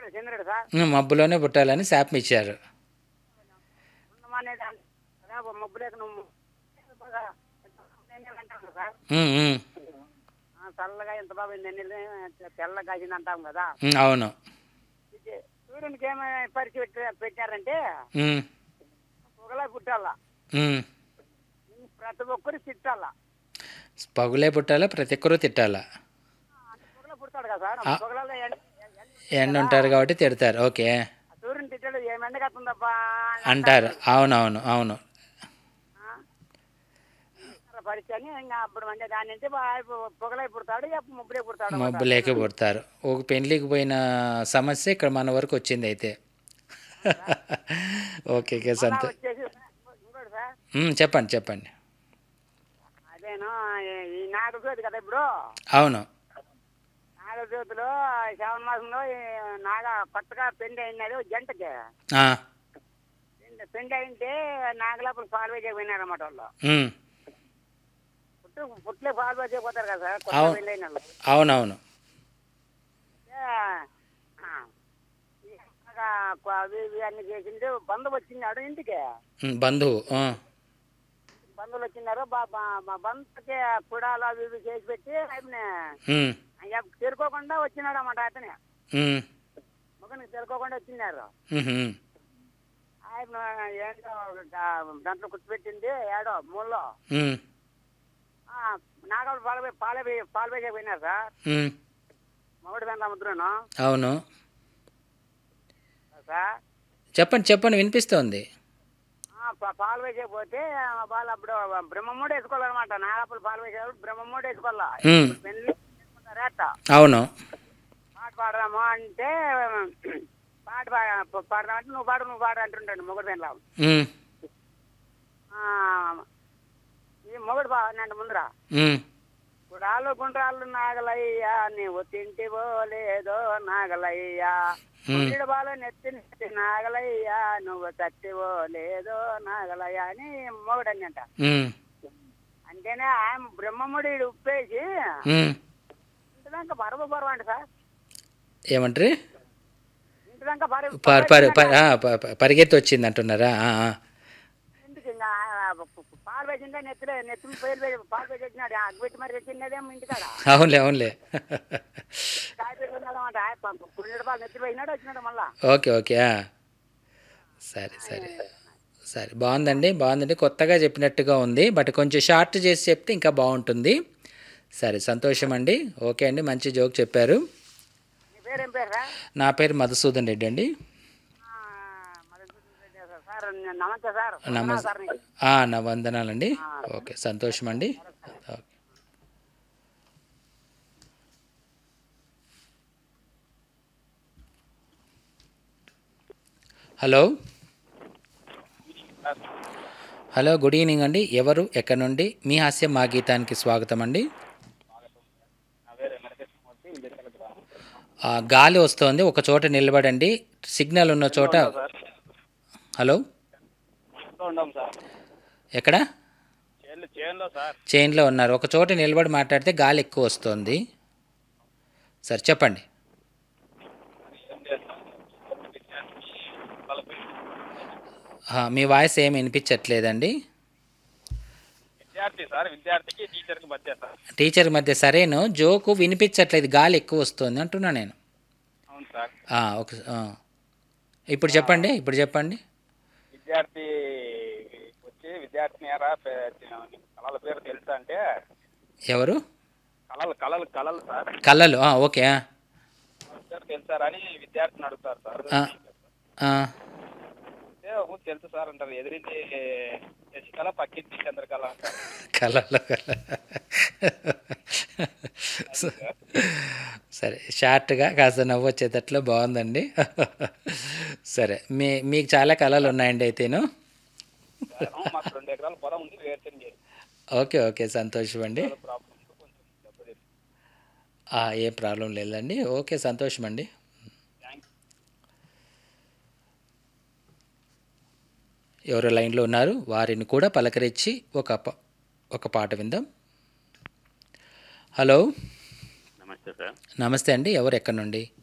చంద్రుడు చంద్రుడు సార్ ఉమ్, మబ్బులోనే పుట్టాలని శాపం ఇచ్చారు ఉన్నమనేది కదా మబ్బు లేక నువ్వు బాగా ఎన్నెళ్ళు అంటాం సార్ ఉమ్, ఉమ్, ఆ, చల్లగా ఎంత బాగా ఎన్నెళ్ళు తెల్లగా కాసింది అంటాం కదా ఉమ్, అవును ఇది సూర్యునికి ఏమి పరిచి పెట్టి పెట్టారంటే ఉమ్, పొగలా పుట్టాల ఉమ్. ప్రతి ఒక్కరు తిట్టాల పగులే పుట్టాలా ప్రతి ఒక్కరూ తిట్టాలా పొగలా పుడతాడు కదా సార్ ఆ. పొగలలో ఎండ ఎండ ఉంటారు కాబట్టి తిడతారు ఓకే సూర్యుని తిట్టాడు ఏం ఎండ కత్తుందబ్బా అని అంటారు అవునవును అవును పరిచి అని ఇంకా అప్పుడు అంటే దాని నుంచి పొగలై పుడతాడు అప్పుడు ముబ్బులే పుడతాడు మబ్బు లేక పుడతారు ఒక పెళ్ళికి పోయిన సమస్య ఇక్కడ మన వరకు వచ్చింది అయితే ఓకే ఓకే మళ్ళా సంతో వచ్చేసి ఇంకోటి సార్ ఉమ్, చెప్పండి చెప్పండి అదేను ఈ- ఈ నాగ జ్యోతి కదా ఇప్పుడు అవును నాగ జ్యోతిలో శ్రావణ మాసంలో ఈ నాగ కొత్తగా పెండి అయినది ఒక జంటకి ఆ, పెండి- పెండి అయింటే నాగలోపల పాలు వేయకపోయినారన్నమాట వాళ్ళు ఉమ్, పుట్టు పుట్లే పాలు వేయకపోతారు కదా సార్ కొత్త అవును. పెండి అయిన వాళ్ళు అవునవును ఏ, ఆ, ఈ నాగ కొ- అవి ఇవి అన్ని చేసింది బంధు వచ్చినాడు ఇంటికి ఉమ్, బంధువు ఆ, బంధువులు వచ్చినారు బా- బా- మా బంధుకి కుడాలు అవి ఇవి చేసి పెట్టి ఆయన ఉమ్, తెరుకోకుండా వచ్చినాడు అన్నమాట అతనే ఉమ్, ముఖానికి తెరుకోకుండా వచ్చినారు ఉమ్, ఉమ్, ఆయన ఏంటో దా- దాంట్లో కూర్చోబెట్టింది ఏడో మూలలో ఉమ్, నాగలు పాల పాల పాలు వేసే పోయినారు సార్ ఉమ్, మొగడు దాంట్లో ముద్రను అవును సార్ చెప్పండి చెప్పండి వినిపిస్తోంది ఆ, పా- పాలు వేసే పోతే ఆ పాలు అప్పుడు బ్రహ్మమూడు వేసుకోవాలన్నమాట నాగపూలు పాలు వేసేవాళ్ళు బ్రహ్మమూడు వేసుకోవాలా ఉమ్, పెళ్ళి రేట అవును పాట పాడదాము అంటే పాట పా- పాడదామంటే నువ్వు పాడు నువ్వు పాడు అంటుంటాడు మొగడు దాంట్లో ఉమ్, ఆ, ఈ మొగడు బాగున్నాడు ముందర ఉమ్, గుడాలు గుండ్రాలు నాగలయ్యా నీవు తింటివో లేదో నాగలయ్యా గుండెడు బాలు నెత్తి నెత్తి నాగలయ్యా నువ్వు చచ్చివో లేదో నాగలయ్యా అని మొగడని అంట ఉమ్, అంటేనే ఆయన బ్రహ్మముడి ఉప్పేసి ఉమ్. ఇంటిదాకా పరవ పరవ అంట సార్ ఏమంటారు ఇంటిదాకా పరి పర్ పర్ పర్- ఆ, ప- ప- పరిగెత్తి వచ్చింది అంటున్నారా ఆ, ఆ. ఇంటికి ఇంకా ఆ పాలు వేసిందే నెత్తిలో నెత్తి పేరు వేసి పాలు వేసి వచ్చినాడు అగ్గిపెట్టి మరి తెచ్చినదేమో ఇంటికాడ అవునులే అవునులే కాయ పెట్టుకున్నాడు అంట పుణ్యుడు పాలు నెత్తి వేసినాడు వచ్చినాడు మళ్ళా ఓకే ఓకే ఆ. సరే సరే సరే బాగుందండి బాగుందండి కొత్తగా చెప్పినట్టుగా ఉంది బట్ కొంచెం షార్ట్ చేసి చెప్తే ఇంకా బాగుంటుంది సరే సంతోషం అండి ఓకే అండి మంచి జోక్ చెప్పారు నీ పేరేం పేరు సార్ నా పేరు మధుసూదన్ రెడ్డి అండి ఆ, మధుసూదన్ రెడ్డి సార్. సార్ న- నమస్తే సార్ నమస్తే. వందనాలు సార్ నీకు. ఆ, నా వందనాలండి ఓకే సంతోషం అండి okay hello hello good evening అండి ఎవరు ఎక్కడి నుండి మీ హాస్యం మా గీతానికి స్వాగతం అండి ఆ, గాలి వస్తోంది ఒక చోట నిలబడండి సిగ్నల్ ఉన్న చోట హలో ఉండం సార్ ఎక్కడ చేనులో చేనులో సార్ చైన్లో ఉన్నారు ఒక చోట నిలబడి మాట్లాడితే గాలి ఎక్కువ వస్తుంది సరే చెప్పండి ఏం చేస్తాం వాళ్ళకి ఆ, మీ వాయిస్ ఏమి వినిపించట్లేదండి విద్యార్థి సార్ విద్యార్థికి టీచర్కి మధ్య సార్ టీచర్ మధ్య సరేను జోకు వినిపించట్లేదు గాలి ఎక్కువ వస్తుంది అంటున్నా నేను అవును సార్ ఆ, ఒక ఆ. ఇప్పుడు చెప్పండి ఇప్పుడు చెప్పండి విద్యార్థి వచ్చి విద్యార్థిని ఎరా పే- కళల పేరు తెలుసా అంటే ఎవరు కళలు కళలు కళలు సార్ కళ్ళలు ఆ, ఓకే ఆ. వాళ్ళ పేరు తెలుసారా అని విద్యార్థిని అడుగుతారు సార్ ఆ, ఆ. అంటే, "ఊ, తెలుసు సార్ అంటారు ఎదిరించి శశికళ పక్కింటి చంద్రకళ అంటారు కళ్ళలో కళ్ళ సరే షార్ట్గా కాస్త నవ్వు వచ్చేటట్లు బాగుందండి సరే మీ మీకు చాలా కళలు ఉన్నాయండి అయితేను మాకు రెండు ఎకరాల పొలం ఉంది వేరుశనగ ఓకే ఓకే సంతోషం అండి ప్రాబ్లం కొంచెం దెబ్బతింది ఆ, ఏ ప్రాబ్లం లేదండి ఓకే సంతోషం అండి థ్యాంక్స్ ఎవరు లైన్లో ఉన్నారు వారిని కూడా పలకరించి ఒక ప- ఒక పాట విందాం హలో నమస్తే సార్ నమస్తే అండి ఎవరు ఎక్కడి నుండి